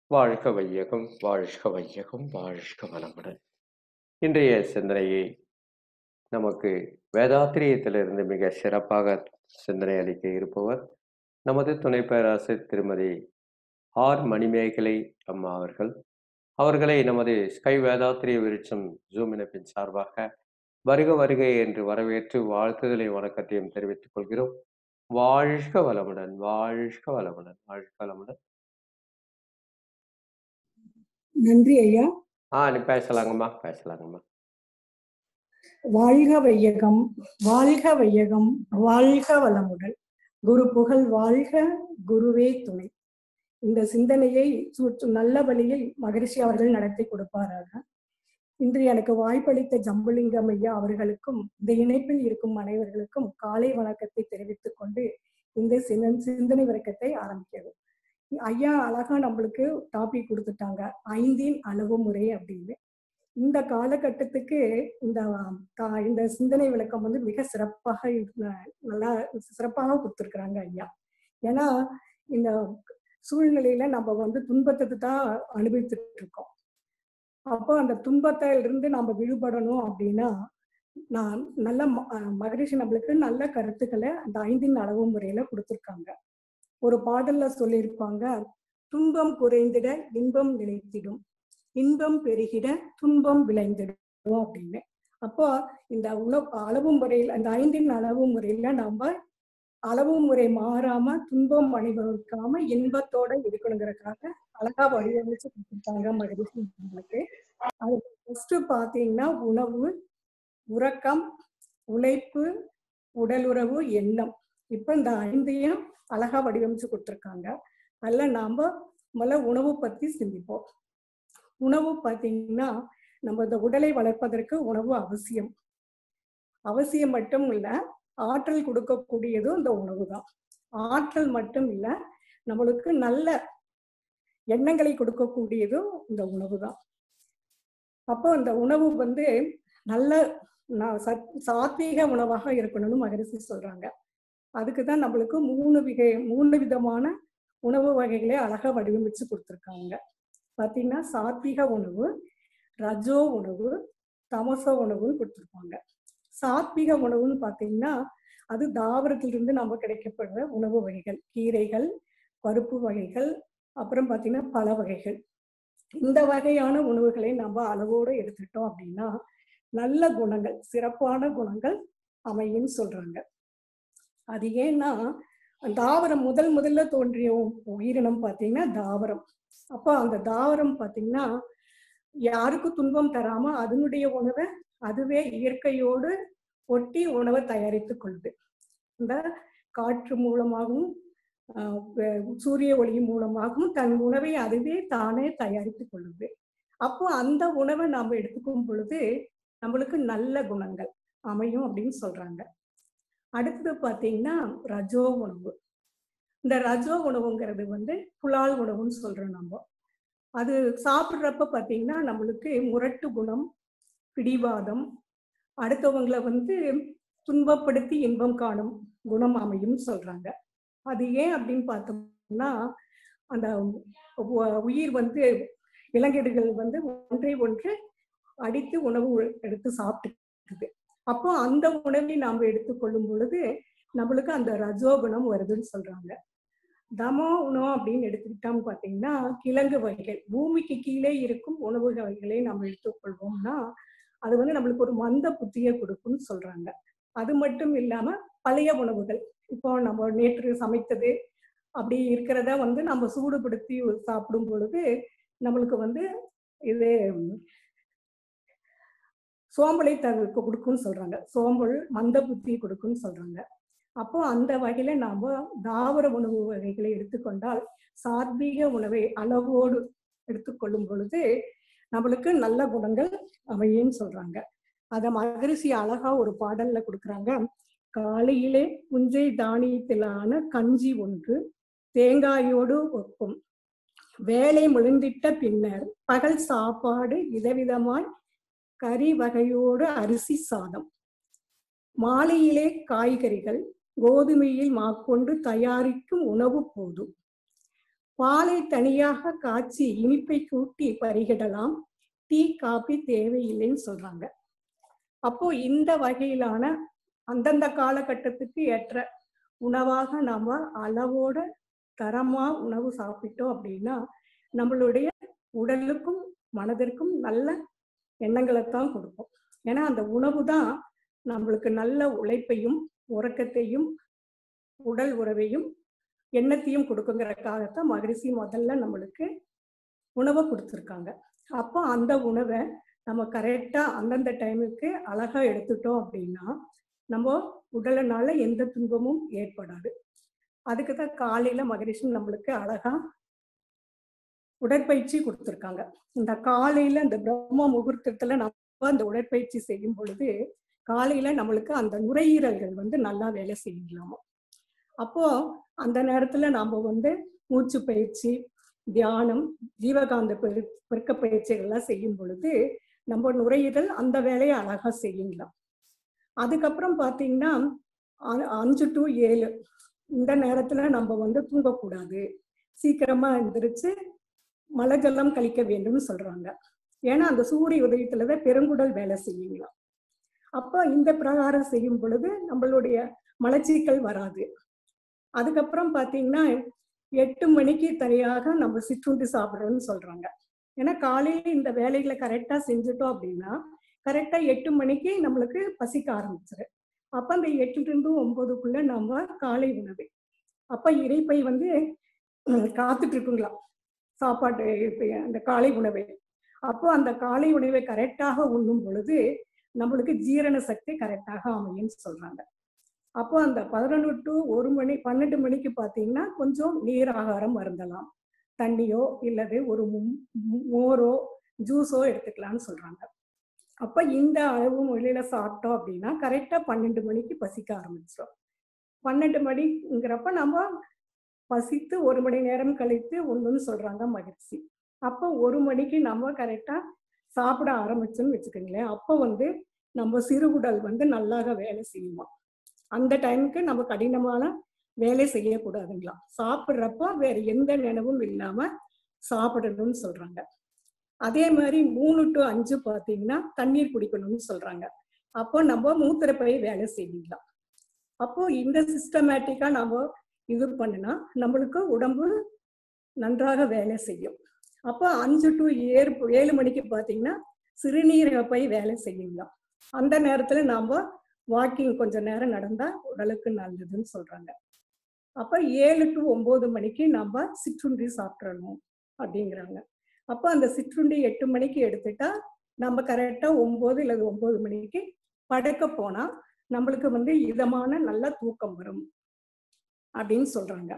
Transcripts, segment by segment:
வாழ்க வையகம் வாழ்க வையகம் வாழ்க வளமுடன் இன்றைய சிந்தனையை நமக்கு வேதாத்திரியத்திலிருந்து மிக சிறப்பாக சிந்தனை அளிக்க இருப்பவர் நமது துணை பேராசிரியர் திருமதி ஆர் மணிமேகலை அம்மா அவர்கள் அவர்களை நமது ஸ்கை வேதாத்திரிய விருட்சம் ஜூம் இணைப்பின் சார்பாக வருக வருகை என்று வரவேற்று வாழ்த்துதலை வணக்கத்தையும் தெரிவித்துக் கொள்கிறோம் வாழ்க வளமுடன் வாழ்க வளமுடன் வாழ்க வளமுடன் நன்றி ஐயா ஆ நீ பேசலாங்கம்மா பேசலாங்கம்மா வாழ்க வையகம் வாழ்க வையகம் வாழ்க வளமுடன் குரு புகழ் வாழ்க குருவே துணை இந்த சிந்தனையை சுற்று நல்ல வழியில் மகரிஷி அவர்கள் நடத்தி கொடுப்பாராக இன்று எனக்கு வாய்ப்பளித்த ஜம்புலிங்கம் ஐயா அவர்களுக்கும் இந்த இணைப்பில் இருக்கும் அனைவர்களுக்கும் காலை வணக்கத்தை தெரிவித்துக் கொண்டு இந்த சிந்தன் சிந்தனை விளக்கத்தை ஆரம்பிக்கிறது ஐயா அழகா நம்மளுக்கு டாபிக் கொடுத்துட்டாங்க ஐந்தின் அளவு முறை அப்படின்னு இந்த காலகட்டத்துக்கு இந்த கா- இந்த சிந்தனை விளக்கம் வந்து மிக சிறப்பாக இருந்த- நல்லா சிறப்பாக கொடுத்துருக்குறாங்க ஐயா ஏன்னா இந்த சூழ்நிலையில நம்ம வந்து துன்பத்தை தான் அனுபவித்துட்டு இருக்கோம் அப்போ அந்த துன்பத்தில இருந்து நம்ம விடுபடணும் அப்படின்னா நான் நல்ல ம- அஹ் மகரிஷி நம்மளுக்கு நல்ல கருத்துக்களை அந்த ஐந்தின் அளவு முறையில கொடுத்துருக்காங்க ஒரு பாடல்ல சொல்லியிருப்பாங்க துன்பம் குறைந்திட இன்பம் நிலைத்திடும் இன்பம் பெருகிட துன்பம் விளைந்திடும் அப்படின்னு அப்போ இந்த உணவு அளவு முறையில் அந்த ஐந்தின் அளவு முறையில நாம அளவு முறை மாறாம துன்பம் அனுபவிக்காம இன்பத்தோட இருக்கணுங்கிறதுக்காக அழகா வடிவமைச்சு கொடுத்துருக்காங்க மகிழ்ச்சி நம்மளுக்கு அது ஃபர்ஸ்ட் பாத்தீங்கன்னா உணவு உறக்கம் உழைப்பு உடலுறவு எண்ணம் இப்ப இந்த ஐந்தையும் அழகா வடிவமைச்சு கொடுத்துருக்காங்க அதுல நாம முதல்ல உணவு பத்தி சிந்திப்போம் உணவு பார்த்தீங்கன்னா நம்ம இந்த உடலை வளர்ப்பதற்கு உணவு அவசியம் அவசியம் மட்டும் இல்ல ஆற்றல் கொடுக்கக்கூடியதும் இந்த உணவு தான் ஆற்றல் மட்டும் இல்ல நம்மளுக்கு நல்ல எண்ணங்களை கொடுக்கக்கூடியதும் இந்த உணவு தான் அப்போ இந்த உணவு வந்து நல்ல நா- சத்- சாத்வீக உணவாக இருக்கணும்னு மகரிஷி சொல்றாங்க அதுக்கு தான் நம்மளுக்கு மூணு விகை மூணு விதமான உணவு வகைகளை அழகா வடிவமைச்சு கொடுத்துருக்காங்க பார்த்தீங்கன்னா சாத்விக உணவு ரஜோ உணவு தமச உணவுன்னு கொடுத்துருப்பாங்க சாத்விக உணவுன்னு பார்த்தீங்கன்னா அது தாவரத்திலிருந்து நம்ம கிடைக்கப்படுற உணவு வகைகள் கீரைகள் பருப்பு வகைகள் அப்புறம் பார்த்தீங்கன்னா பல வகைகள் இந்த வகையான உணவுகளை நம்ம அளவோடு எடுத்துட்டோம் அப்படின்னா நல்ல குணங்கள் சிறப்பான குணங்கள் அமையும் சொல்றாங்க அது ஏன்னா தாவரம் முதல் முதல்ல தோன்றிய உயிரினம் பார்த்தீங்கன்னா தாவரம் அப்போ அந்த தாவரம் பார்த்தீங்கன்னா யாருக்கும் துன்பம் தராம அதனுடைய உணவை அதுவே இயற்கையோடு ஒட்டி உணவை தயாரித்துக் கொள்ளுது இந்த காற்று மூலமாகவும் ஆஹ் வெ- சூரிய ஒளி மூலமாகவும் தன் உணவை அதுவே தானே தயாரித்துக் கொள்ளுது அப்போ அந்த உணவை நாம எடுத்துக்கும் பொழுது நம்மளுக்கு நல்ல குணங்கள் அமையும் அப்படின்னு சொல்றாங்க அடுத்தது பார்த்தீங்கன்னா ரஜோ உணவு இந்த ரஜோ உணவுங்கிறது வந்து புலால் உணவுன்னு சொல்றோம் நம்ம அது சாப்பிட்றப்ப பார்த்தீங்கன்னா நம்மளுக்கு முரட்டு குணம் பிடிவாதம் அடுத்தவங்களை வந்து துன்பப்படுத்தி இன்பம் காணும் குணம் அமையும் சொல்றாங்க அது ஏன் அப்படின்னு பார்த்தோம்னா அந்த உ- உயிர் வந்து விலங்கிடுகள் வந்து ஒன்றை ஒன்று அடித்து உணவு எடுத்து சாப்பிட்டுக்குது அப்போ அந்த உணவை நாம் எடுத்துக்கொள்ளும் பொழுது நம்மளுக்கு அந்த ரஜோகுணம் வருதுன்னு சொல்றாங்க தமோ உணவு அப்படின்னு எடுத்துக்கிட்டோம் பார்த்தீங்கன்னா கிழங்கு வகைகள் பூமிக்கு கீழே இருக்கும் உணவு வகைகளை நம்ம எடுத்துக்கொள்வோம்னா அது வந்து நம்மளுக்கு ஒரு மந்த புத்தியை கொடுக்கும்னு சொல்றாங்க அது மட்டும் இல்லாம பழைய உணவுகள் இப்போ நம்ம நேற்று சமைத்தது அப்படி இருக்கிறத வந்து நம்ம சூடுபடுத்தி சாப்பிடும் பொழுது நம்மளுக்கு வந்து இது சோம்பலை தவிர்க்க கொடுக்கும்னு சொல்றாங்க சோம்பல் மந்த புத்தி கொடுக்கும்னு சொல்றாங்க அப்போ அந்த வகையில நாம தாவர உணவு வகைகளை எடுத்துக்கொண்டால் சாத்வீக உணவை அளவோடு எடுத்துக்கொள்ளும் பொழுது நம்மளுக்கு நல்ல குணங்கள் அமையும் சொல்றாங்க அத மகரிஷி அழகா ஒரு பாடல்ல கொடுக்குறாங்க காலையிலே புஞ்சை தானியத்திலான கஞ்சி ஒன்று தேங்காயோடு ஒப்பும் வேலை முழுந்திட்ட பின்னர் பகல் சாப்பாடு விதவிதமாய் கறி வகையோடு அரிசி சாதம் மாலையிலே காய்கறிகள் கோதுமையில் மாக்கொண்டு தயாரிக்கும் உணவு போதும் பாலை தனியாக காய்ச்சி இனிப்பை கூட்டி பருகிடலாம் டீ காபி தேவையில்லைன்னு சொல்றாங்க அப்போ இந்த வகையிலான அந்தந்த காலகட்டத்துக்கு ஏற்ற உணவாக நாம அளவோட தரமா உணவு சாப்பிட்டோம் அப்படின்னா நம்மளுடைய உடலுக்கும் மனதிற்கும் நல்ல எண்ணங்களை தான் கொடுக்கும் ஏன்னா அந்த உணவு தான் நம்மளுக்கு நல்ல உழைப்பையும் உறக்கத்தையும் உடல் உறவையும் எண்ணத்தையும் கொடுக்குங்கிறதுக்காகத்தான் மகரிஷி முதல்ல நம்மளுக்கு உணவை கொடுத்துருக்காங்க அப்போ அந்த உணவை நம்ம கரெக்டா அந்தந்த டைமுக்கு அழகா எடுத்துட்டோம் அப்படின்னா நம்ம உடலனால எந்த துன்பமும் ஏற்படாது அதுக்கு தான் காலையில மகரிஷி நம்மளுக்கு அழகா உடற்பயிற்சி கொடுத்துருக்காங்க இந்த காலையில இந்த பிரம்ம முகூர்த்தத்துல நம்ம அந்த உடற்பயிற்சி செய்யும் பொழுது காலையில நம்மளுக்கு அந்த நுரையீரல்கள் வந்து நல்லா வேலை செய்யலாமா அப்போ அந்த நேரத்துல நாம வந்து மூச்சு பயிற்சி தியானம் ஜீவகாந்த பெரு பெருக்க பயிற்சிகள்லாம் செய்யும் பொழுது நம்ம நுரையீரல் அந்த வேலையை அழகா செய்யலாம் அதுக்கப்புறம் பாத்தீங்கன்னா அ- அஞ்சு டு ஏழு இந்த நேரத்துல நம்ம வந்து தூங்கக்கூடாது சீக்கிரமா எந்திரிச்சு மலஜலம் கழிக்க வேண்டும்னு சொல்றாங்க ஏன்னா அந்த சூரிய உதயத்துலதான் பெருங்குடல் வேலை செய்யுங்களாம் அப்போ இந்த பிரகாரம் செய்யும் பொழுது நம்மளுடைய மலச்சிக்கல் வராது அதுக்கப்புறம் பாத்தீங்கன்னா எட்டு மணிக்கு தனியாக நம்ம சிற்றுண்டி சாப்பிடணும்னு சொல்றாங்க ஏன்னா காலையில இந்த வேலைகளை கரெக்டா செஞ்சுட்டோம் அப்படின்னா கரெக்டா எட்டு மணிக்கு நம்மளுக்கு பசிக்க ஆரம்பிச்சிரு அப்ப அந்த எட்டுல இருந்து ஒன்பதுக்குள்ள நம்ம காலை உணவு அப்ப இறைப்பை வந்து உம், காத்துட்டு இருக்குங்களாம் சாப்பாட்டு இப்ப அந்த காலை உணவை அப்போ அந்த காலை உணவை கரெக்டாக உண்ணும் பொழுது நம்மளுக்கு ஜீரண சக்தி கரெக்டாக அமையும்னு சொல்றாங்க அப்போ அந்த பதினொன்று டு ஒரு மணி பன்னெண்டு மணிக்கு பார்த்தீங்கன்னா கொஞ்சம் நீர் ஆகாரம் அருந்தலாம் தண்ணியோ இல்லது ஒரு மு- மு- மோரோ ஜூஸோ எடுத்துக்கலாம்னு சொல்றாங்க அப்ப இந்த அளவு முறையில சாப்பிட்டோம் அப்படின்னா கரெக்டா பன்னெண்டு மணிக்கு பசிக்க ஆரம்பிச்சிடும் பன்னெண்டு மணிங்கிறப்ப நம்ம பசித்து ஒரு மணி நேரம் கழித்து ஒண்ணுன்னு சொல்றாங்க மகிழ்ச்சி அப்போ ஒரு மணிக்கு நம்ம கரெக்டா சாப்பிட ஆரம்பிச்சோம்னு வச்சுக்கோங்களேன் அப்போ வந்து நம்ம சிறுகுடல் வந்து நல்லாக வேலை செய்யுமா அந்த டைமுக்கு நம்ம கடினமான வேலை செய்யக்கூடாதுங்களா சாப்பிட்றப்போ வேற எந்த நினைவும் இல்லாம சாப்பிடணும்னு சொல்றாங்க அதே மாதிரி மூணு டு அஞ்சு பார்த்தீங்கன்னா தண்ணீர் குடிக்கணும்னு சொல்றாங்க அப்போ நம்ம மூத்திரப்பை வேலை செய்யலாம் அப்போ இந்த சிஸ்டமேட்டிக்கா நம்ம இது பண்ணுனா நம்மளுக்கு உடம்பு நன்றாக வேலை செய்யும் அப்போ அஞ்சு டு ஏழு ஏழு மணிக்கு பார்த்தீங்கன்னா சிறுநீரகப்பை வேலை செய்யலாம் அந்த நேரத்துல நாம வாக்கிங் கொஞ்ச நேரம் நடந்தா உடலுக்கு நல்லதுன்னு சொல்றாங்க அப்ப ஏழு டு ஒன்பது மணிக்கு நம்ம சிற்றுண்டி சாப்பிடணும் அப்படிங்கிறாங்க அப்ப அந்த சிற்றுண்டி எட்டு மணிக்கு எடுத்துட்டா நம்ம கரெக்டா ஒன்பது இல்லது ஒன்பது மணிக்கு படுக்க போனா நம்மளுக்கு வந்து இதமான நல்ல தூக்கம் வரும் அப்படின்னு சொல்றாங்க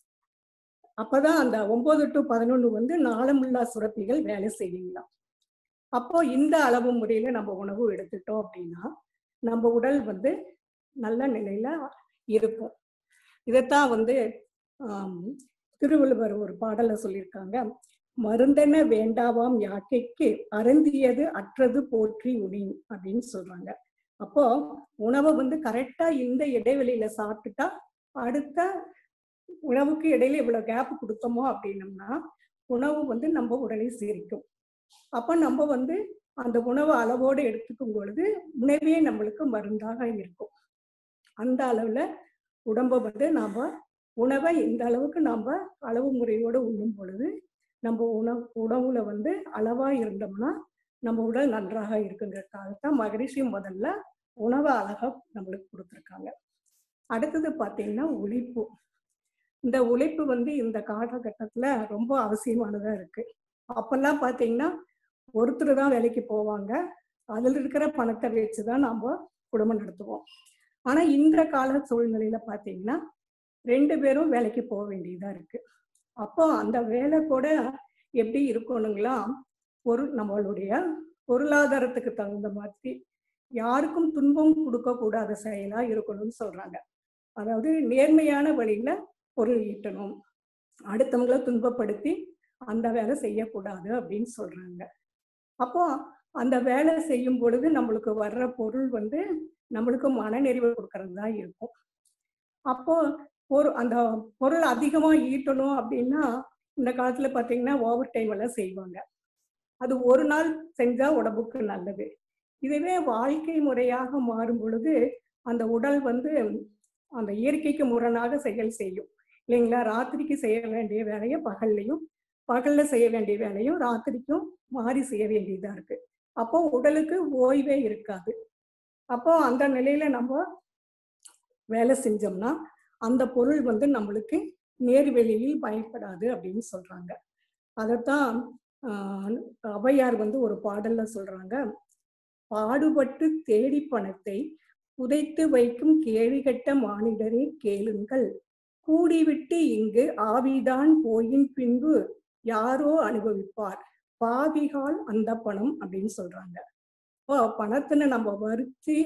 அப்பதான் அந்த ஒன்பது டு பதினொன்று வந்து நாளமுல்லா சுரப்பிகள் வேலை செய்யுங்களாம் அப்போ இந்த அளவு முறையில நம்ம உணவு எடுத்துட்டோம் அப்படின்னா நம்ம உடல் வந்து நல்ல நிலையில இருக்கும் இதைத்தான் வந்து ஆம், திருவள்ளுவர் ஒரு பாடல சொல்லியிருக்காங்க மருந்தென வேண்டாவாம் யாக்கைக்கு அருந்தியது அற்றது போற்றி உணின் அப்படின்னு சொல்றாங்க அப்போ உணவை வந்து கரெக்டா இந்த இடைவெளியில சாப்பிட்டுட்டா அடுத்த உணவுக்கு இடையில இவ்வளவு கேப் கொடுத்தோமோ அப்படின்னம்னா உணவு வந்து நம்ம உடலை சீரிக்கும் அப்ப நம்ம வந்து அந்த உணவு அளவோடு எடுத்துக்கும் பொழுது உணவே நம்மளுக்கு மருந்தாக இருக்கும் அந்த அளவுல உடம்ப வந்து நாம உணவை இந்த அளவுக்கு நாம அளவு முறையோடு உண்ணும் பொழுது நம்ம உணவு உணவுல வந்து அளவா இருந்தோம்னா நம்ம உடல் நன்றாக இருக்குங்கிறதுக்காகத்தான் மகரிஷி முதல்ல உணவை அழகா நம்மளுக்கு கொடுத்துருக்காங்க அடுத்தது பார்த்தீங்கன்னா உழைப்பு இந்த உழைப்பு வந்து இந்த காலகட்டத்துல ரொம்ப அவசியமானதா இருக்கு அப்பெல்லாம் பார்த்தீங்கன்னா ஒருத்தர் தான் வேலைக்கு போவாங்க அதுல இருக்கிற பணத்தை வச்சுதான் நாம குடும்பம் நடத்துவோம் ஆனா இந்த கால சூழ்நிலையில பாத்தீங்கன்னா ரெண்டு பேரும் வேலைக்கு போக வேண்டியதா இருக்கு அப்போ அந்த வேலை கூட எப்படி இருக்கணுங்களா பொருள் நம்மளுடைய பொருளாதாரத்துக்கு தகுந்த மாதிரி யாருக்கும் துன்பம் கொடுக்க கூடாத செயலா இருக்கணும்னு சொல்றாங்க அதாவது நேர்மையான வழியில பொருள் ஈட்டணும் அடுத்தவங்கள துன்பப்படுத்தி அந்த வேலை செய்யக்கூடாது அப்படின்னு சொல்றாங்க அப்போ அந்த வேலை செய்யும் பொழுது நம்மளுக்கு வர்ற பொருள் வந்து நம்மளுக்கு மனநிறைவு கொடுக்கறது தான் இருக்கும் அப்போ பொரு அந்த பொருள் அதிகமா ஈட்டணும் அப்படின்னா இந்த காலத்துல பாத்தீங்கன்னா ஓவர் டைம் எல்லாம் செய்வாங்க அது ஒரு நாள் செஞ்சா உடம்புக்கு நல்லது இதுவே வாழ்க்கை முறையாக மாறும் பொழுது அந்த உடல் வந்து அந்த இயற்கைக்கு முரணாக செயல் செய்யும் இல்லைங்களா ராத்திரிக்கு செய்ய வேண்டிய வேலையை பகல்லையும் பகல்ல செய்ய வேண்டிய வேலையும் ராத்திரிக்கும் மாறி செய்ய வேண்டியதா இருக்கு அப்போ உடலுக்கு ஓய்வே இருக்காது அப்போ அந்த நிலையில நம்ம வேலை செஞ்சோம்னா அந்த பொருள் வந்து நம்மளுக்கு நேர்வெளியில் பயன்படாது அப்படின்னு சொல்றாங்க அதைத்தான் ஆஹ் ஔவையார் வந்து ஒரு பாடல்ல சொல்றாங்க பாடுபட்டு தேடி பணத்தை புதைத்து வைக்கும் கேள்விகட்ட மானிடரே கேளுங்கள் கூடிவிட்டு இங்கு ஆவிதான் போயின் பின்பு யாரோ அனுபவிப்பார் பாவிகால் அந்த பணம் அப்படின்னு சொல்றாங்க இப்போ பணத்தின நம்ம வருத்தி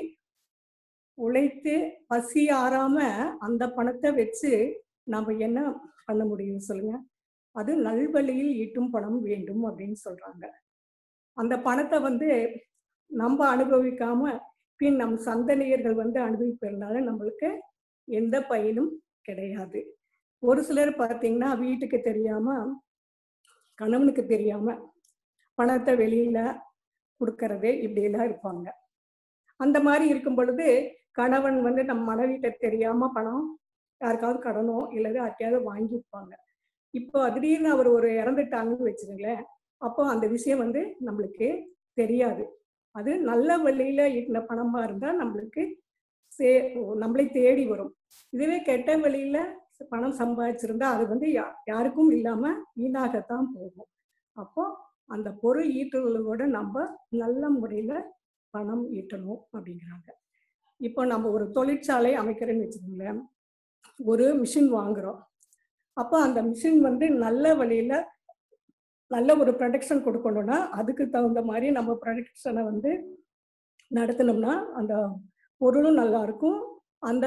உழைத்து பசி ஆறாம அந்த பணத்தை வச்சு நம்ம என்ன பண்ண முடியும் சொல்லுங்க அது நல்வழியில் ஈட்டும் பணம் வேண்டும் அப்படின்னு சொல்றாங்க அந்த பணத்தை வந்து நம்ம அனுபவிக்காம பின் நம் சந்ததியர்கள் வந்து அனுபவிப்பதனால நம்மளுக்கு எந்த பயனும் கிடையாது ஒரு சிலர் பார்த்தீங்கன்னா வீட்டுக்கு தெரியாம கணவனுக்கு தெரியாம பணத்தை வெளியில கொடுக்கறது இப்படியெல்லாம் இருப்பாங்க அந்த மாதிரி இருக்கும் பொழுது கணவன் வந்து நம்ம மனைவிட்ட தெரியாம பணம் யாருக்காவது கடனோ இல்லை யார்ட்டையாவது வாங்கியிருப்பாங்க இப்போ திடீர்னு அவர் ஒரு இறந்துட்டாங்கன்னு வச்சுக்கோங்களேன் அப்போ அந்த விஷயம் வந்து நம்மளுக்கு தெரியாது அது நல்ல வழியில ஈட்டின பணமா இருந்தா நம்மளுக்கு சே நம்மளை தேடி வரும் இதுவே கெட்ட வழியில பணம் சம்பாதிச்சிருந்தா அது வந்து யா- யாருக்கும் இல்லாம வீணாகத்தான் போகும் அப்போ அந்த பொருள் ஈட்டுதலோட நம்ம நல்ல முறையில பணம் ஈட்டணும் அப்படிங்கிறாங்க இப்போ நம்ம ஒரு தொழிற்சாலை அமைக்கிறேன்னு வச்சுக்கோங்களேன் ஒரு மிஷின் வாங்குறோம் அப்போ அந்த மிஷின் வந்து நல்ல வழியில நல்ல ஒரு ப்ரொடக்ஷன் கொடுக்கணும்னா அதுக்கு தகுந்த மாதிரி நம்ம ப்ரொடக்ஷனை வந்து நடத்தினோம்னா அந்த பொருளும் நல்லா இருக்கும் அந்த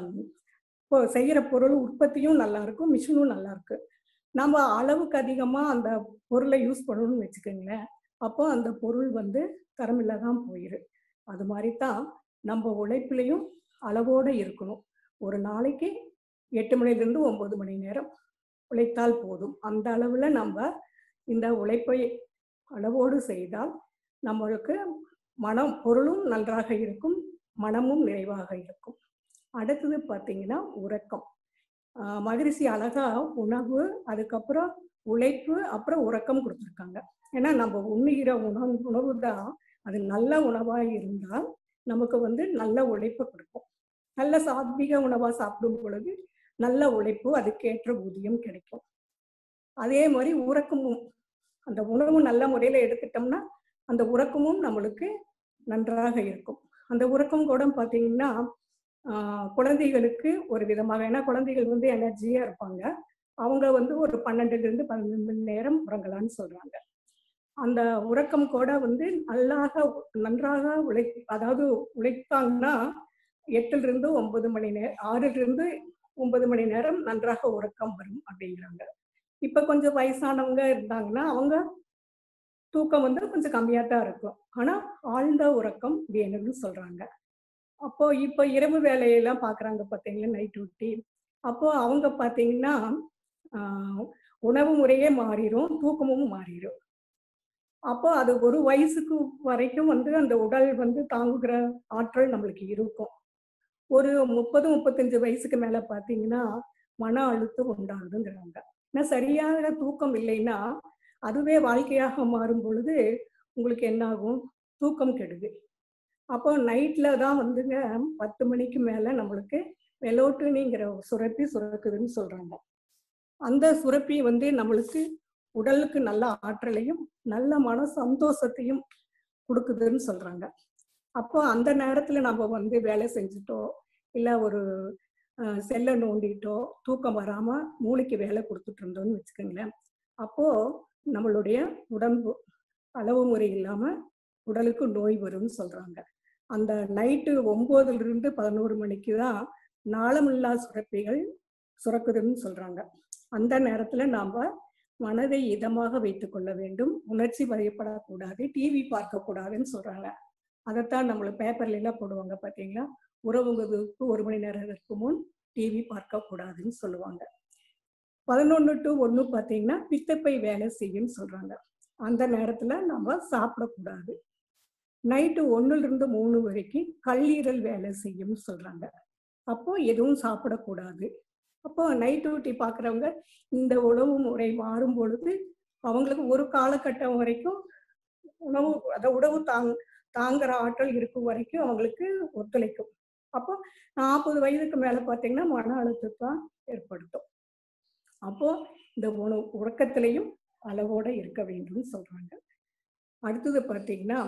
இப்போ செய்யற பொருள் உற்பத்தியும் நல்லா இருக்கும் மிஷினும் நல்லா இருக்கு நம்ம அளவுக்கு அதிகமா அந்த பொருளை யூஸ் பண்ணணும்னு வச்சுக்கோங்களேன் அப்போ அந்த பொருள் வந்து தரமில்ல தான் போயிரு அது மாதிரி தான் நம்ம உழைப்புலையும் அளவோட இருக்கணும் ஒரு நாளைக்கு எட்டு மணிலேருந்து ஒன்பது மணி நேரம் உழைத்தால் போதும் அந்த அளவுல நம்ம இந்த உழைப்பை அளவோடு செய்தால் நம்மளுக்கு மனம் பொருளும் நன்றாக இருக்கும் மனமும் நிறைவாக இருக்கும் அடுத்தது பார்த்தீங்கன்னா உறக்கம் ஆஹ் மகரிஷி அழகா உணவு அதுக்கப்புறம் உழைப்பு அப்புறம் உறக்கம் கொடுத்துருக்காங்க ஏன்னா நம்ம உண்ணுகிற உணவு உணவு தான் அது நல்ல உணவா இருந்தால் நமக்கு வந்து நல்ல உழைப்பு கொடுக்கும் நல்ல சாத்விக உணவா சாப்பிடும் பொழுது நல்ல உழைப்பு அதுக்கேற்ற ஊதியம் கிடைக்கும் அதே மாதிரி உறக்கமும் அந்த உணவு நல்ல முறையில எடுத்துட்டோம்னா அந்த உறக்கமும் நம்மளுக்கு நன்றாக இருக்கும் அந்த உறக்கம் கூட பார்த்தீங்கன்னா ஆஹ் குழந்தைகளுக்கு ஒரு விதமாக ஏன்னா குழந்தைகள் வந்து எனர்ஜியா இருப்பாங்க அவங்க வந்து ஒரு பன்னெண்டுல இருந்து பதினொன்று மணி நேரம் உறங்கலாம்னு சொல்றாங்க அந்த உறக்கம் கூட வந்து நல்லாக நன்றாக உழை அதாவது உழைத்தாங்கன்னா எட்டுல இருந்து ஒன்பது மணி நேரம் ஆறுல இருந்து ஒன்பது மணி நேரம் நன்றாக உறக்கம் வரும் அப்படிங்கிறாங்க இப்ப கொஞ்சம் வயசானவங்க இருந்தாங்கன்னா அவங்க தூக்கம் வந்து கொஞ்சம் கம்மியா தான் இருக்கும் ஆனா ஆழ்ந்த உறக்கம் வேணும்னு சொல்றாங்க அப்போ இப்போ இரவு வேலையெல்லாம் பாக்குறாங்க பாத்தீங்களா நைட் டியூட்டி அப்போ அவங்க பாத்தீங்கன்னா ஆஹ், உணவு முறையே மாறிடும் தூக்கமும் மாறிடும் அப்போ அது ஒரு வயசுக்கு வரைக்கும் வந்து அந்த உடல் வந்து தாங்குகிற ஆற்றல் நம்மளுக்கு இருக்கும் ஒரு முப்பது முப்பத்தஞ்சு வயசுக்கு மேல பாத்தீங்கன்னா மன அழுத்தம் உண்டாகுதுங்கிறாங்க ஏன்னா சரியாக தூக்கம் இல்லைன்னா அதுவே வாழ்க்கையாக மாறும் பொழுது உங்களுக்கு என்ன ஆகும் தூக்கம் கெடுது அப்போ நைட்ல தான் வந்துங்க பத்து மணிக்கு மேல நம்மளுக்கு மெலோட்டனிங்கிற சுரப்பி சுரக்குதுன்னு சொல்றாங்க அந்த சுரப்பி வந்து நம்மளுக்கு உடலுக்கு நல்ல ஆற்றலையும் நல்ல மன சந்தோஷத்தையும் கொடுக்குதுன்னு சொல்றாங்க அப்போ அந்த நேரத்துல நம்ம வந்து வேலை செஞ்சுட்டோ இல்ல ஒரு செல்லை நோண்டிட்டோ தூக்கம் வராம மூளைக்கு வேலை கொடுத்துட்டு இருந்தோம்னு வச்சுக்கோங்களேன் அப்போ நம்மளுடைய உடம்பு அளவு முறை இல்லாம உடலுக்கு நோய் வரும்னு சொல்றாங்க அந்த நைட்டு ஒன்பதுல இருந்து பதினோரு மணிக்கு தான் நாளமில்லா சுரப்பிகள் சுரக்குதுன்னு சொல்றாங்க அந்த நேரத்துல நாம மனதை இதமாக வைத்துக் கொள்ள வேண்டும் உணர்ச்சி வயப்படக்கூடாது டிவி பார்க்க கூடாதுன்னு சொல்றாங்க அதைத்தான் நம்மளுக்கு பேப்பர்ல எல்லாம் போடுவாங்க பாத்தீங்களா உறவுங்களுக்கு ஒரு மணி நேரத்திற்கு முன் டிவி பார்க்க கூடாதுன்னு சொல்லுவாங்க பதினொன்று டு ஒன்று பார்த்தீங்கன்னா பித்தப்பை வேலை செய்யும்னு சொல்றாங்க அந்த நேரத்துல நம்ம சாப்பிடக்கூடாது நைட்டு ஒண்ணுல இருந்து மூணு வரைக்கும் கல்லீரல் வேலை செய்யும்னு சொல்றாங்க அப்போ எதுவும் சாப்பிடக்கூடாது அப்போ நைட் டியூட்டி பார்க்குறவங்க இந்த உணவு முறை மாறும் பொழுது அவங்களுக்கு ஒரு காலகட்டம் வரைக்கும் உணவு அத உணவு தாங் தாங்குற ஆற்றல் இருக்கும் வரைக்கும் அவங்களுக்கு ஒத்துழைக்கும் அப்போ நாற்பது வயதுக்கு மேல பார்த்தீங்கன்னா மன அழுத்தத்தை ஏற்படுத்தும் அப்போ இந்த உணவு உறக்கத்திலையும் அளவோட இருக்க வேண்டும்னு சொல்றாங்க அடுத்தது பார்த்தீங்கன்னா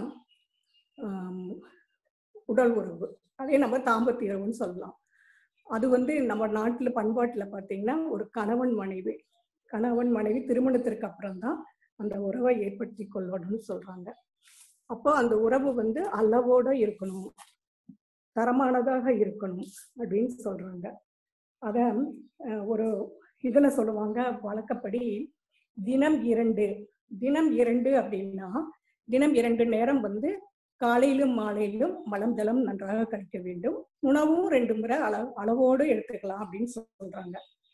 ஆம், உடல் உறவு அதே நம்ம தாம்பத்திய உறவுன்னு சொல்லலாம் அது வந்து நம்ம நாட்டுல பண்பாட்டுல பார்த்தீங்கன்னா ஒரு கணவன் மனைவி கணவன் மனைவி திருமணத்திற்கு அப்புறம் தான் அந்த உறவை ஏற்படுத்தி கொள்ளணும்னு சொல்றாங்க அப்போ அந்த உறவு வந்து அளவோட இருக்கணும் தரமானதாக இருக்கணும் அப்படின்னு சொல்றாங்க அத அஹ், ஒரு இதுல சொல்லுவாங்க வழக்கப்படி தினம் இரண்டு தினம் இரண்டு அப்படின்னா தினம் இரண்டு நேரம் வந்து காலையிலும் மாலையிலும் மலம் ஜலம் நன்றாக கழிக்க வேண்டும் உணவும் ரெண்டு முறை அளவு அளவோடு எடுத்துக்கலாம் அப்படின்னு சொல்றாங்க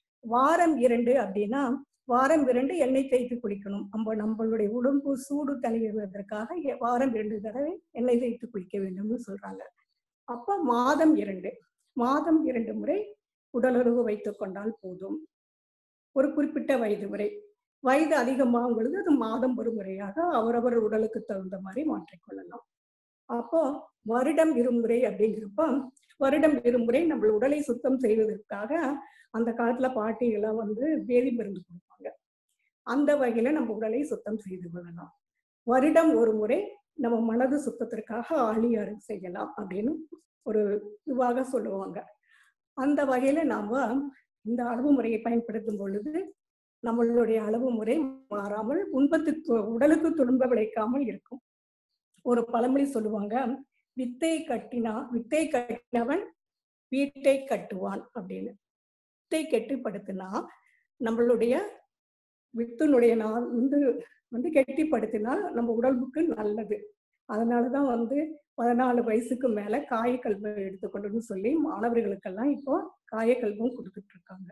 வாரம் இரண்டு அப்படின்னா வாரம் இரண்டு எண்ணெய் தேய்த்து குளிக்கணும் நம்ம நம்மளுடைய உடம்பு சூடு தணிவதற்காக எ- வாரம் இரண்டு தடவை எண்ணெய் தேய்த்து குளிக்க வேண்டும்னு சொல்றாங்க அப்ப மாதம் இரண்டு மாதம் இரண்டு முறை உடலுறவு வைத்துக் கொண்டால் போதும் ஒரு குறிப்பிட்ட வயது வரை வயது அதிகமாகும் பொழுது அது மாதம் ஒரு முறையாக அவரவர் உடலுக்கு தகுந்த மாதிரி மாற்றிக்கொள்ளலாம் அப்போ வருடம் இருமுறை அப்படிங்கிறப்ப வருடம் இருமுறை நம்ம உடலை சுத்தம் செய்வதற்காக அந்த காலத்துல பாட்டிகள்லாம் வந்து வேதி மருந்து கொடுப்பாங்க அந்த வகையில நம்ம உடலை சுத்தம் செய்து கொள்ளலாம் வருடம் ஒரு முறை நம்ம மனது சுத்தத்திற்காக ஆழியாறு செய்யலாம் அப்படின்னு ஒரு இதுவாக சொல்லுவாங்க அந்த வகையில நாம இந்த அளவு முறையை பயன்படுத்தும் பொழுது நம்மளுடைய அளவு முறை மாறாமல் உண்பத்து உடலுக்கு துன்ப விளைக்காமல் இருக்கும் ஒரு பழமொழி சொல்லுவாங்க வித்தை கட்டினா வித்தை கட்டினவன் வீட்டை கட்டுவான் அப்படின்னு வித்தை கெட்டிப்படுத்தினா நம்மளுடைய வித்தினுடைய நான் வந்து வந்து கெட்டிப்படுத்தினால் நம்ம உடம்புக்கு நல்லது அதனாலதான் வந்து பதினாலு வயசுக்கு மேல காயக்கல்வை எடுத்துக்கொண்டுன்னு சொல்லி மாணவர்களுக்கெல்லாம் இப்போ காயக்கல்வம் கொடுத்துட்டு இருக்காங்க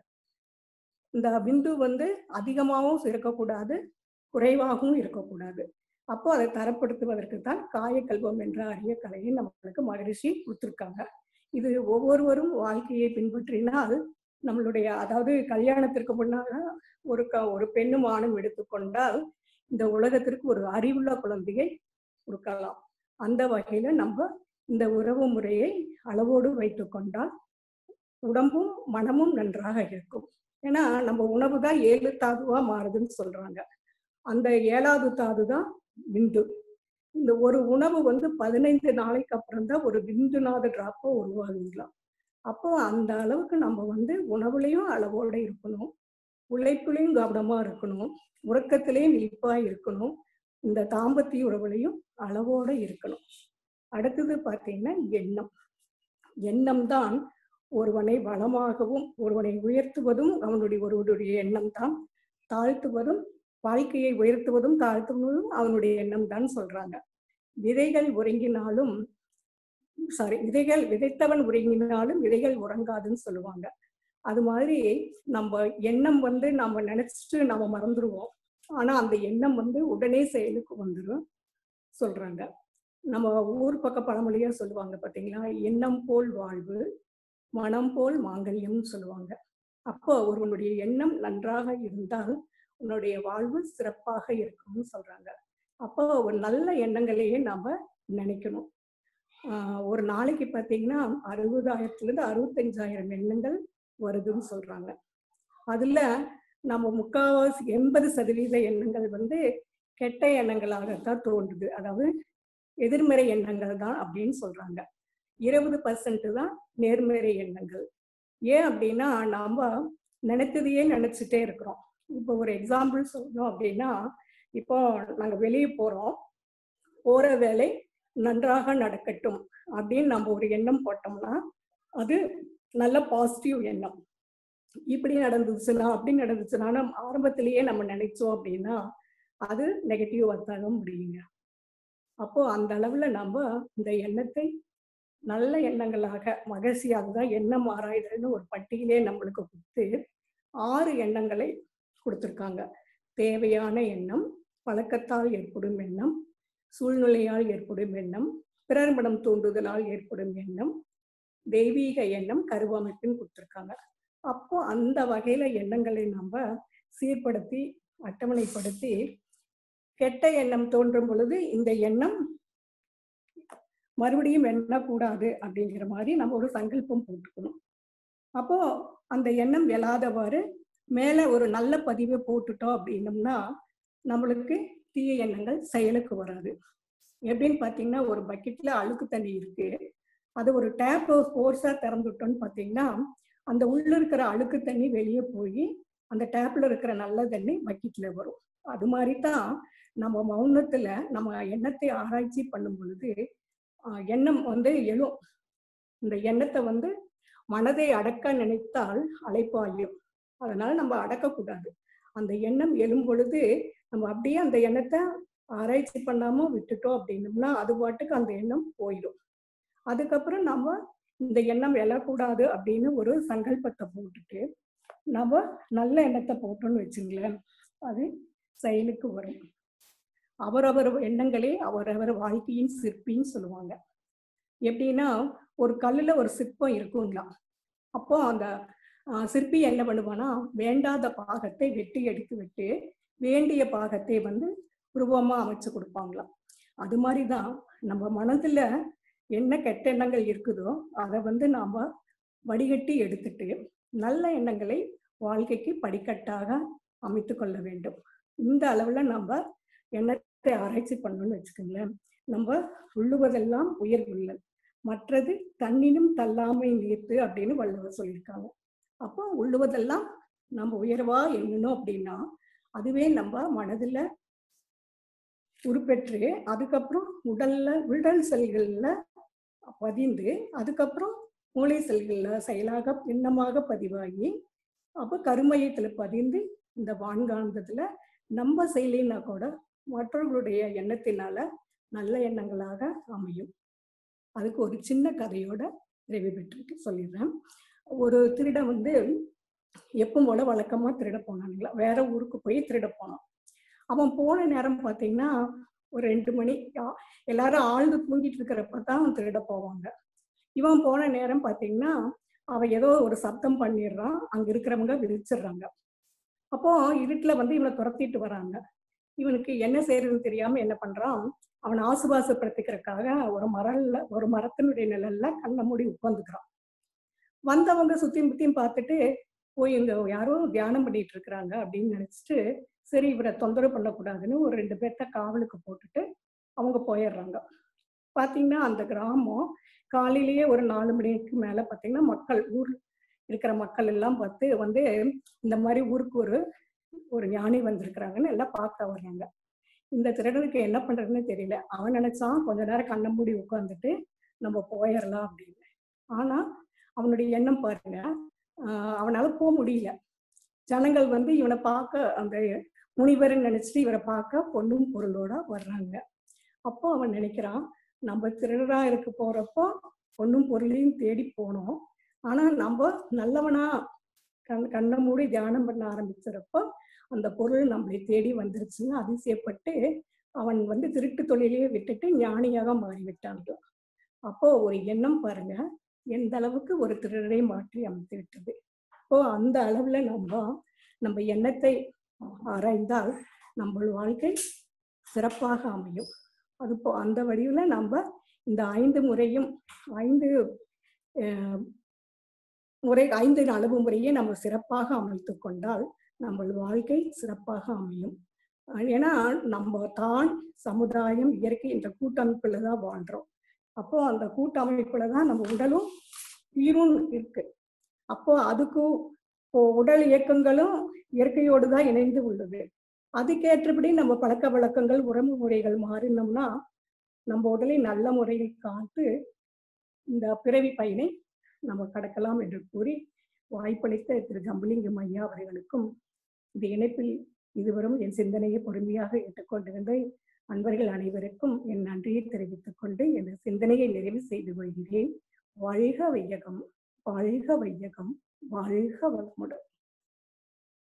இந்த விந்து வந்து அதிகமாகவும் இருக்கக்கூடாது குறைவாகவும் இருக்கக்கூடாது அப்போ அதை தரப்படுத்துவதற்கு தான் காயக்கல்வம் என்ற அரிய கலையை நம்மளுக்கு மகரிஷி கொடுத்துருக்காங்க இது ஒவ்வொருவரும் வாழ்க்கையை பின்பற்றினால் நம்மளுடைய அதாவது கல்யாணத்திற்கு முன்னால ஒரு க ஒரு பெண்ணும் ஆணும் எடுத்துக்கொண்டால் இந்த உலகத்திற்கு ஒரு அறிவுள்ள குழந்தையை கொடுக்கலாம் அந்த வகையில நம்ம இந்த உறவு முறையை அளவோடு வைத்துக் கொண்டால் உடம்பும் மனமும் நன்றாக இருக்கும் ஏன்னா நம்ம உணவு தான் ஏழு தாதுவா மாறுதுன்னு சொல்றாங்க அந்த ஏழாவது தாது தான் விந்து இந்த ஒரு உணவு வந்து பதினைந்து நாளைக்கு அப்புறம் தான் ஒரு விந்துநாத டிராப்பா உருவாகுங்களாம் அப்போ அந்த அளவுக்கு நம்ம வந்து உணவுலையும் அளவோட இருக்கணும் உழைப்புலையும் கவனமா இருக்கணும் உறக்கத்திலையும் விழிப்பா இருக்கணும் இந்த தாம்பத்திய உறவுலையும் அளவோட இருக்கணும் அடுத்தது பார்த்தீங்கன்னா எண்ணம் எண்ணம் தான் ஒருவனை வளமாகவும் ஒருவனை உயர்த்துவதும் அவனுடைய ஒருவருடைய எண்ணம் தான் தாழ்த்துவதும் வாழ்க்கையை உயர்த்துவதும் தாழ்த்துவதும் அவனுடைய எண்ணம் தான் சொல்றாங்க விதைகள் உறங்கினாலும் சாரி விதைகள் விதைத்தவன் உறங்கினாலும் விதைகள் உறங்காதுன்னு சொல்லுவாங்க அது மாதிரி நம்ம எண்ணம் வந்து நம்ம நினைச்சிட்டு நம்ம மறந்துடுவோம் ஆனா அந்த எண்ணம் வந்து உடனே செயலுக்கு வந்துடும் சொல்றாங்க நம்ம ஊர் பக்க பழமொழியா சொல்லுவாங்க பாத்தீங்களா எண்ணம் போல் வாழ்வு மனம் போல் மாங்கல்யம்னு சொல்லுவாங்க அப்போ ஒருவனுடைய எண்ணம் நன்றாக இருந்தால் உன்னுடைய வாழ்வு சிறப்பாக இருக்கும்னு சொல்றாங்க அப்போ ஒரு நல்ல எண்ணங்களையே நாம நினைக்கணும் ஆஹ் ஒரு நாளைக்கு பார்த்தீங்கன்னா அறுபதாயிரத்துல இருந்து அறுபத்தஞ்சாயிரம் எண்ணங்கள் வருதுன்னு சொல்றாங்க அதுல நம்ம முக்காவாசி எண்பது சதவீத எண்ணங்கள் வந்து கெட்ட எண்ணங்களாகத்தான் தோன்றுது அதாவது எதிர்மறை எண்ணங்கள் தான் அப்படின்னு சொல்றாங்க இருபது பர்சன்ட் தான் நேர்மறை எண்ணங்கள் ஏன் அப்படின்னா நாம நினைத்ததையே நினைச்சிட்டே இருக்கிறோம் இப்போ ஒரு எக்ஸாம்பிள் சொல்லணும் அப்படின்னா இப்போ நாங்க வெளியே போறோம் போற வேலை நன்றாக நடக்கட்டும் அப்படின்னு நம்ம ஒரு எண்ணம் போட்டோம்னா அது நல்ல பாசிட்டிவ் எண்ணம் இப்படி நடந்துச்சுன்னா அப்படி நடந்துச்சுன்னா நம்ம ஆரம்பத்திலேயே நம்ம நினைச்சோம் அப்படின்னா அது நெகட்டிவ் வர்த்தாக முடியுங்க அப்போ அந்த அளவுல நம்ம இந்த எண்ணத்தை நல்ல எண்ணங்களாக மகிழ்ச்சியாக தான் எண்ணம் ஆராய்தல்னு ஒரு பட்டியலே நம்மளுக்கு கொடுத்து ஆறு எண்ணங்களை கொடுத்துருக்காங்க தேவையான எண்ணம் பழக்கத்தால் ஏற்படும் எண்ணம் சூழ்நிலையால் ஏற்படும் எண்ணம் பிறர் மனம் தூண்டுதலால் ஏற்படும் எண்ணம் தெய்வீக எண்ணம் கருவமைப்புன்னு கொடுத்துருக்காங்க அப்போ அந்த வகையில எண்ணங்களை நம்ம சீர்படுத்தி அட்டவணைப்படுத்தி கெட்ட எண்ணம் தோன்றும் பொழுது இந்த எண்ணம் மறுபடியும் எண்ணக்கூடாது அப்படிங்கிற மாதிரி நம்ம ஒரு சங்கல்பம் போட்டுக்கணும் அப்போ அந்த எண்ணம் எழாதவாறு மேல ஒரு நல்ல பதிவை போட்டுட்டோம் அப்படின்னம்னா நம்மளுக்கு தீய எண்ணங்கள் செயலுக்கு வராது எப்படின்னு பார்த்தீங்கன்னா ஒரு பக்கெட்ல அழுக்கு தண்ணி இருக்கு அது ஒரு டேப் ஃபோர்ஸா திறந்துட்டோம்னு பார்த்தீங்கன்னா அந்த உள்ள இருக்கிற அழுக்கு தண்ணி வெளியே போய் அந்த டேப்ல இருக்கிற நல்ல தண்ணி பக்கெட்ல வரும் அது மாதிரி தான் நம்ம மௌனத்துல நம்ம எண்ணத்தை ஆராய்ச்சி பண்ணும் பொழுது ஆஹ் எண்ணம் வந்து எழும் இந்த எண்ணத்தை வந்து மனதை அடக்க நினைத்தால் அலைப்பாயும் அதனால நம்ம அடக்கக்கூடாது அந்த எண்ணம் எழும் பொழுது நம்ம அப்படியே அந்த எண்ணத்தை ஆராய்ச்சி பண்ணாம விட்டுட்டோம் அப்படின்னம்னா அது பாட்டுக்கு அந்த எண்ணம் போயிடும் அதுக்கப்புறம் நம்ம இந்த எண்ணம் எழக்கூடாது அப்படின்னு ஒரு சங்கல்பத்தை போட்டுட்டு நம்ம நல்ல எண்ணத்தை போட்டோம்னு வச்சுங்களேன் அது செயலுக்கு வரும் அவரவர் எண்ணங்களே அவரவர் வாழ்க்கையின் சிற்பின்னு சொல்லுவாங்க எப்படின்னா ஒரு கல்லுல ஒரு சிற்பம் இருக்குங்களா அப்போ அந்த ஆஹ், சிற்பி என்ன பண்ணுவானா வேண்டாத பாகத்தை வெட்டி எடுத்து விட்டு வேண்டிய பாகத்தை வந்து உருவமா அமைச்சு கொடுப்பாங்களாம் அது மாதிரிதான் நம்ம மனதுல என்ன கெட்ட எண்ணங்கள் இருக்குதோ அதை வந்து நாம வடிகட்டி எடுத்துட்டு நல்ல எண்ணங்களை வாழ்க்கைக்கு படிக்கட்டாக அமைத்து கொள்ள வேண்டும் இந்த அளவுல நம்ம எண்ணத்தை ஆராய்ச்சி பண்ணணும்னு வச்சுக்கோங்களேன் நம்ம உள்ளுவதெல்லாம் உயர்வுள்ளல் மற்றது தன்னினும் தள்ளாமை நீர்த்து அப்படின்னு வள்ளுவர் சொல்லியிருக்காங்க அப்போ உள்ளுவதெல்லாம் நம்ம உயர்வா எண்ணணும் அப்படின்னா அதுவே நம்ம மனதுல உருப்பெற்று அதுக்கப்புறம் உடல்ல உடல் செல்கள்ல பதிந்து அதுக்கப்புறம் மூளை செல்கள்ல செயலாக பின்னமாக பதிவாகி அப்போ கருமையத்துல பதிந்து இந்த வான்காந்தத்துல நம்ம செய்யலைன்னா கூட மற்றவர்களுடைய எண்ணத்தினால நல்ல எண்ணங்களாக அமையும் அதுக்கு ஒரு சின்ன கதையோட நிறைவு பெற்றிருக்கு சொல்லிடுறேன் ஒரு திருடன் வந்து எப்பவும் போல வழக்கமா திருட போனானுங்களா வேற ஊருக்கு போய் திருட போனான் அவன் போன நேரம் பார்த்தீங்கன்னா ஒரு ரெண்டு மணி ஆ- எல்லாரும் ஆழ்ந்து தூங்கிட்டு இருக்கிறப்ப தான் அவன் திருட போவாங்க இவன் போன நேரம் பார்த்தீங்கன்னா அவன் ஏதோ ஒரு சத்தம் பண்ணிடுறான் அங்க இருக்கிறவங்க விழிச்சிடுறாங்க அப்போ இருட்டுல வந்து இவனை துரத்திட்டு வராங்க இவனுக்கு என்ன செய்யறதுன்னு தெரியாம என்ன பண்றான் அவன் ஆசுவாசப்படுத்திக்கிறதுக்காக ஒரு மரல்ல ஒரு மரத்தினுடைய நிழல்ல கண்ணை மூடி உட்காந்துக்கிறான் வந்தவங்க சுத்தி முத்தியும் பார்த்துட்டு போய் இங்க யாரோ தியானம் பண்ணிட்டு இருக்கிறாங்க அப்படின்னு நினைச்சிட்டு சரி இவரை தொந்தரவு பண்ணக்கூடாதுன்னு ஒரு ரெண்டு பேர்த்த காவலுக்கு போட்டுட்டு அவங்க போயிடுறாங்க பாத்தீங்கன்னா அந்த கிராமம் காலையிலேயே ஒரு நாலு மணிக்கு மேல பாத்தீங்கன்னா மக்கள் ஊர் இருக்கிற மக்கள் எல்லாம் பார்த்து வந்து இந்த மாதிரி ஊருக்கு ஒரு ஒரு ஞானி வந்திருக்கிறாங்கன்னு எல்லாம் பார்க்க வர்றாங்க இந்த திருடனுக்கு என்ன பண்றதுன்னு தெரியல அவன் நினைச்சான் கொஞ்ச நேரம் கண்ணை மூடி உட்காந்துட்டு நம்ம போயிடலாம் அப்படின்னு ஆனா அவனுடைய எண்ணம் பாருங்க ஆஹ் அவனால போக முடியல ஜனங்கள் வந்து இவனை பார்க்க அந்த முனிவர்னு நினைச்சிட்டு இவரை பார்க்க பொண்ணும் பொருளோட வர்றாங்க அப்போ அவன் நினைக்கிறான் நம்ம திருடரா இருக்க போறப்போ பொண்ணும் பொருளையும் தேடி போனோம் ஆனா நம்ம நல்லவனா கண் கண்ணை மூடி தியானம் பண்ண ஆரம்பிச்சிறப்போ அந்த பொருள் நம்மளை தேடி வந்துருச்சுன்னு அதிசயப்பட்டு அவன் வந்து திருட்டு தொழிலையே விட்டுட்டு ஞானியாக மாறிவிட்டாங்க அப்போ ஒரு எண்ணம் பாருங்க எந்த அளவுக்கு ஒரு திருடரை மாற்றி அமைத்து விட்டது அப்போ அந்த அளவுல நம்ம நம்ம எண்ணத்தை ஆராய்ந்தால் நம்ம வாழ்க்கை சிறப்பாக அமையும் அது போ அந்த வடிவில் நம்ம இந்த ஐந்து முறையும் ஐந்து அஹ், முறை ஐந்து அளவு முறையை நம்ம சிறப்பாக அமைத்து கொண்டால் நம்ம வாழ்க்கை சிறப்பாக அமையும் அஹ் ஏன்னா நம்ம தான் சமுதாயம் இயற்கை என்ற கூட்டமைப்புல தான் வாழ்றோம் அப்போ அந்த கூட்டமைப்புல தான் நம்ம உடலும் உயிரும் இருக்கு அப்போ அதுக்கும் இப்போ உடல் இயக்கங்களும் இயற்கையோடு தான் இணைந்து உள்ளது அதுக்கேற்றபடி நம்ம பழக்க வழக்கங்கள் உறவு முறைகள் மாறினோம்னா நம்ம உடலை நல்ல முறையில் காத்து இந்த பிறவி பயனை நம்ம கடக்கலாம் என்று கூறி வாய்ப்பளித்த திரு ஜம்புலிங்கம் ஐயா அவர்களுக்கும் இந்த இணைப்பில் இதுவரும் என் சிந்தனையை பொறுமையாக ஏற்றுக்கொண்டிருந்த அன்பர்கள் அனைவருக்கும் என் நன்றியை தெரிவித்துக் கொண்டு என் சிந்தனையை நிறைவு செய்து கொள்கிறேன் வாழ்க வையகம் வாழ்க வையகம் வாழ்க வளமுடன்